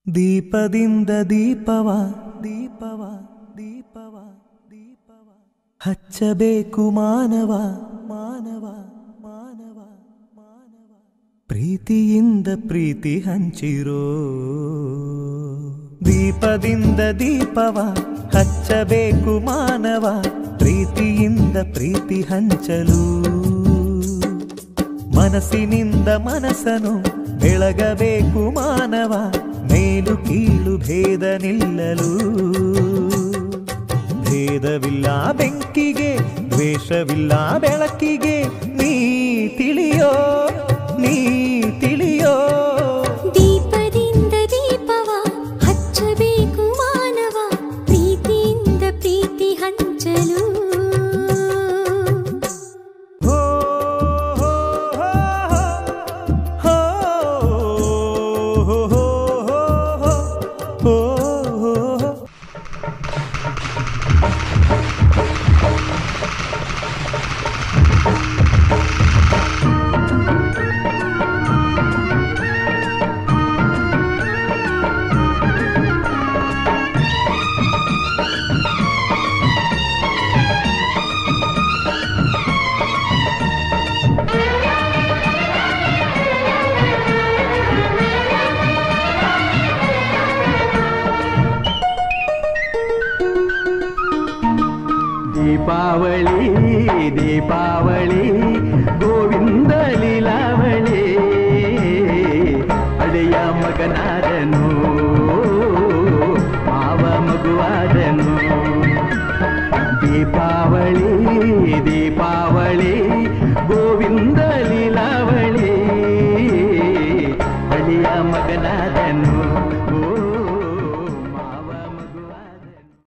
ದೀಪದಿಂದ ದೀಪವ ದೀಪವ ದೀಪವ ದೀಪವ ಹಚ್ಚಬೇಕು ಮಾನವ ಮಾನವ ಮಾನವ ಮಾನವ ಪ್ರೀತಿಯಿಂದ ಪ್ರೀತಿ ಹಂಚಿರೋ ದೀಪದಿಂದ ದೀಪವ ಹಚ್ಚಬೇಕು ಮಾನವ ಪ್ರೀತಿಯಿಂದ ಪ್ರೀತಿ ಹಂಚಲು ಮನಸ್ಸಿನಿಂದ ಮನಸ್ಸನು ಬೆಳಗಬೇಕು ಮಾನವ ಮೇಲು ಕೀಳು ಭೇದ ನಿಲ್ಲಲು ಭೇದವಿಲ್ಲ ಬೆಂಕಿಗೆ ದ್ವೇಷವಿಲ್ಲ ಬೆಳಕಿಗೆ ನೀ ತಿಳಿಯೋ ನೀ ತಿಳಿಯೋ ದೀಪದಿಂದ ದೀಪವ ಹಚ್ಚಬೇಕು ಮಾನವ ಪ್ರೀತಿಯಿಂದ ಪ್ರೀತಿ ಹಂಚಲು ಹೋ ಹೋ ಹೋ ಹೋ ಹೋ ಹೋ ಹೋ ಹೋ ದೀಪಾವಳಿ ದೀಪಾವಳಿ ಗೋವಿಂದ ಲೀಲಾವಳಿ ಅಡೆಯ ಮಗನಾರನು